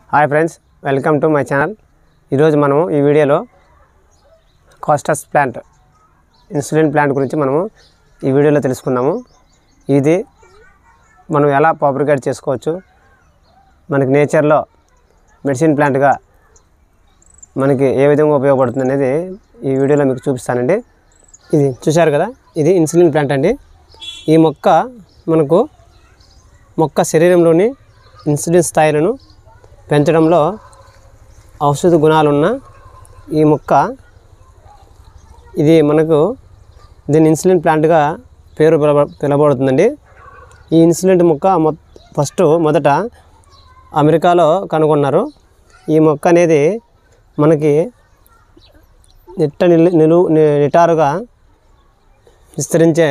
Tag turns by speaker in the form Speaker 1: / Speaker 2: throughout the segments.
Speaker 1: hi friends welcome to my channel ఈరోజు మనము ఈ వీడియోలో కాస్టస్ ప్లాంట్ ఇన్సులిన్ ప్లాంట్ గురించి మనము ఈ వీడియోలో తెలుసుకుందాము ఇది మనం ఎలా పాపురికేట్ చేసుకోవచ్చు మనకి నేచర్లో మెడిసిన్ ప్లాంట్గా మనకి ఏ విధంగా ఉపయోగపడుతుంది అనేది ఈ వీడియోలో మీకు చూపిస్తానండి ఇది చూశారు కదా ఇది ఇన్సులిన్ ప్లాంట్ అండి ఈ మొక్క మనకు మొక్క శరీరంలోని ఇన్సులిన్ స్థాయిలను పెంచడంలో ఔషధ గుణాలున్న ఈ మొక్క ఇది మనకు దీని ఇన్సులిన్ ప్లాంట్గా పేరు పిలవ పిలవబడుతుందండి ఈ ఇన్సులిన్ మొక్క మొ ఫస్ట్ మొదట అమెరికాలో కనుగొన్నారు ఈ మొక్క అనేది మనకి నిట్ట నిలు నిలువు ని- నిటారుగా విస్తరించే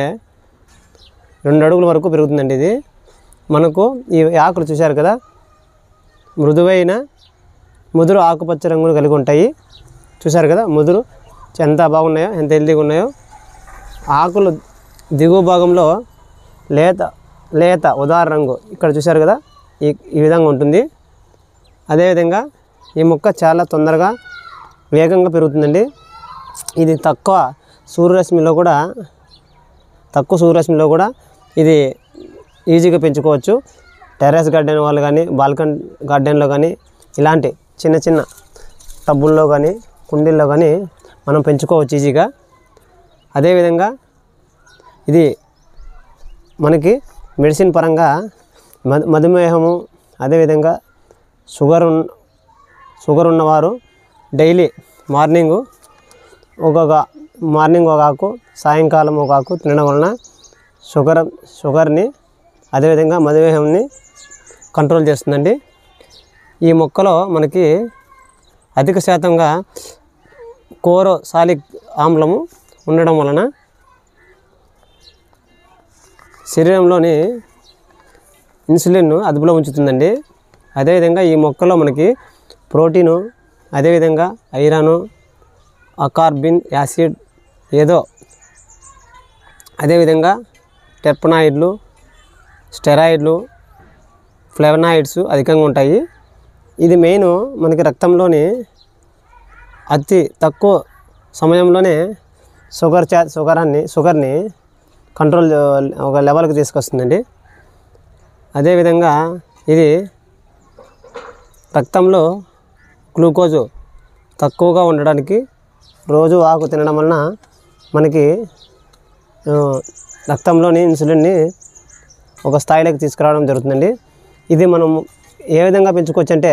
Speaker 1: రెండు అడుగుల వరకు పెరుగుతుందండి ఇది మనకు ఈ ఆకులు చూశారు కదా మృదువైన ముదురు ఆకుపచ్చ రంగును కలిగి ఉంటాయి చూశారు కదా ముదురు ఎంత బాగున్నాయో ఎంత హెల్తీగా ఉన్నాయో ఆకులు దిగువ భాగంలో లేత లేత ఉదార రంగు ఇక్కడ చూశారు కదా ఈ ఈ విధంగా ఉంటుంది అదేవిధంగా ఈ మొక్క చాలా తొందరగా వేగంగా పెరుగుతుందండి ఇది తక్కువ సూర్యరశ్మిలో కూడా తక్కువ సూర్యరశ్మిలో కూడా ఇది ఈజీగా పెంచుకోవచ్చు టెర్రస్ గార్డెన్ వాళ్ళు కానీ బాల్కన్ గార్డెన్లో కానీ ఇలాంటి చిన్న చిన్న టబ్బుల్లో కానీ కుండీల్లో కానీ మనం పెంచుకోవచ్చు ఈజీగా అదేవిధంగా ఇది మనకి మెడిసిన్ పరంగా మధు మధుమేహము అదేవిధంగా షుగర్ ఉన్న షుగర్ ఉన్నవారు డైలీ మార్నింగు ఒక్కొక్క మార్నింగ్ ఒక ఆకు సాయంకాలం ఒక ఆకు తినడం వలన షుగర్ షుగర్ని అదేవిధంగా మధుమేహంని కంట్రోల్ చేస్తుందండి ఈ మొక్కలో మనకి అధిక శాతంగా కోరో సాలిక్ ఆమ్లము ఉండడం వలన శరీరంలోని ఇన్సులిన్ అదుపులో ఉంచుతుందండి అదేవిధంగా ఈ మొక్కలో మనకి ప్రోటీను అదేవిధంగా ఐరను అకార్బిన్ యాసిడ్ ఏదో అదేవిధంగా టెర్పనాయిడ్లు స్టెరాయిడ్లు ఫ్లెవనాయిడ్స్ అధికంగా ఉంటాయి ఇది మెయిన్ మనకి రక్తంలోని అతి తక్కువ సమయంలోనే షుగర్ చా షుగరాన్ని షుగర్ని కంట్రోల్ ఒక లెవెల్కి తీసుకొస్తుందండి అదేవిధంగా ఇది రక్తంలో గ్లూకోజు తక్కువగా ఉండడానికి రోజు ఆకు తినడం వలన మనకి ఆ, రక్తంలోని ఇన్సులిన్ని ఒక స్థాయిలోకి తీసుకురావడం జరుగుతుందండి ఇది మనం ఏ విధంగా పెంచుకోవచ్చు అంటే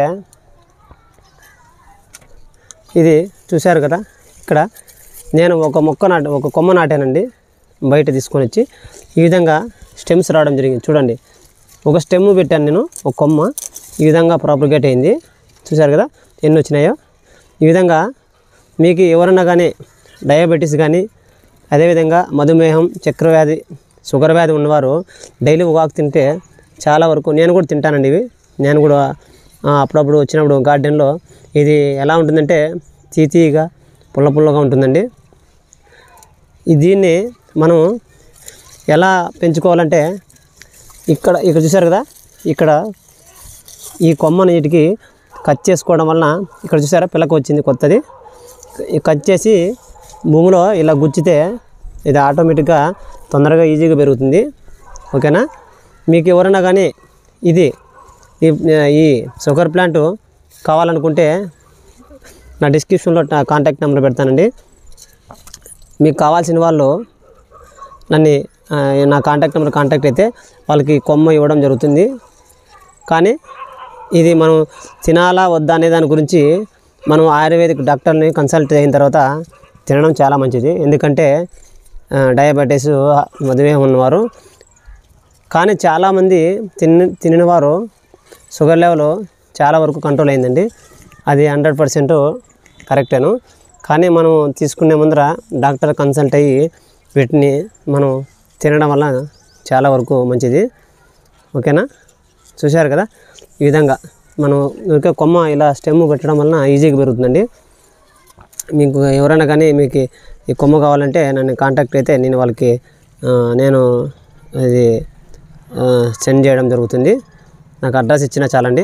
Speaker 1: ఇది చూశారు కదా ఇక్కడ నేను ఒక మొక్క నాట ఒక కొమ్మ నాటానండి బయట తీసుకొని వచ్చి ఈ విధంగా స్టెమ్స్ రావడం జరిగింది చూడండి ఒక స్టెమ్ పెట్టాను నేను ఒక కొమ్మ ఈ విధంగా ప్రాపర్గేట్ అయింది చూశారు కదా ఎన్ని వచ్చినాయో ఈ విధంగా మీకు ఎవరన్నా కానీ డయాబెటీస్ కానీ అదేవిధంగా మధుమేహం చక్రవ్యాధి షుగర్ వ్యాధి ఉన్నవారు డైలీ ఒక ఆకు తింటే చాలా వరకు నేను కూడా తింటానండి ఇవి నేను కూడా ఆ, అప్పుడప్పుడు వచ్చినప్పుడు గార్డెన్లో ఇది ఎలా ఉంటుందంటే తీతీగా పుల్ల పుల్లగా ఉంటుందండి ఈ దీన్ని మనం ఎలా పెంచుకోవాలంటే ఇక్కడ ఇక్కడ చూసారు కదా ఇక్కడ ఈ కొమ్మ నీటికి కట్ చేసుకోవడం వలన ఇక్కడ చూసారా పిల్లక వచ్చింది కొత్తది ఈ కట్ చేసి భూమిలో ఇలా గుచ్చితే ఇది ఆటోమేటిక్గా తొందరగా ఈజీగా పెరుగుతుంది ఓకేనా మీకు ఎవరైనా కానీ ఇది ఈ ఈ షుగర్ ప్లాంట్ కావాలనుకుంటే నా డిస్క్రిప్షన్లో నా కాంటాక్ట్ నెంబర్ పెడతానండి మీకు కావాల్సిన వాళ్ళు నన్ను ఆ, నా కాంటాక్ట్ నెంబర్ కాంటాక్ట్ అయితే వాళ్ళకి కొమ్మ ఇవ్వడం జరుగుతుంది కానీ ఇది మనం తినాలా వద్దా అనే దాని గురించి మనం ఆయుర్వేదిక్ డాక్టర్ని కన్సల్ట్ అయిన తర్వాత తినడం చాలా మంచిది ఎందుకంటే ఆ, డయాబెటీస్ మధుమేహం ఉన్నవారు కానీ చాలామంది తిని తినిన వారు షుగర్ లెవెల్ చాలా వరకు కంట్రోల్ అయిందండి అది హండ్రెడ్ పర్సెంట్ కరెక్టేను కానీ మనం తీసుకునే ముందర డాక్టర్ కన్సల్ట్ అయ్యి వీటిని మనం తినడం వల్ల చాలా వరకు మంచిది ఓకేనా చూశారు కదా ఈ విధంగా మనం ఊరికే కొమ్మ ఇలా స్టెమ్ పెట్టడం వలన ఈజీగా పెరుగుతుందండి మీకు ఎవరైనా కానీ మీకు ఈ కొమ్మ కావాలంటే నన్ను కాంటాక్ట్ అయితే నేను వాళ్ళకి ఆ, నేను ఇది సెండ్ చేయడం జరుగుతుంది నాకు అడ్రస్ ఇచ్చినా చాలండి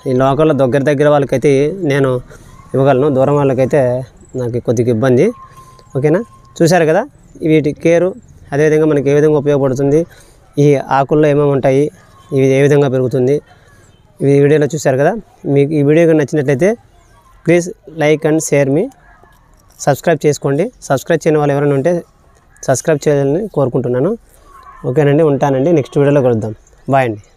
Speaker 1: ఈ లోకల్లో దగ్గర దగ్గర వాళ్ళకైతే నేను ఇవ్వగలను దూరం వాళ్ళకైతే నాకు కొద్దిగా ఇబ్బంది ఓకేనా చూశారు కదా వీటి కేరు అదేవిధంగా మనకి ఏ విధంగా ఉపయోగపడుతుంది ఈ ఆకుల్లో ఏమేమి ఉంటాయి ఇవి ఏ విధంగా పెరుగుతుంది ఈ వీడియోలో చూశారు కదా మీకు ఈ వీడియో కనుక నచ్చినట్లయితే ప్లీజ్ లైక్ అండ్ షేర్ మీ సబ్స్క్రైబ్ చేసుకోండి సబ్స్క్రైబ్ చేయని వాళ్ళు ఎవరైనా ఉంటే సబ్స్క్రైబ్ చేయాలని కోరుకుంటున్నాను ఓకేనండి ఉంటానండి నెక్స్ట్ వీడియోలో కలుద్దాం బాయ్ అండి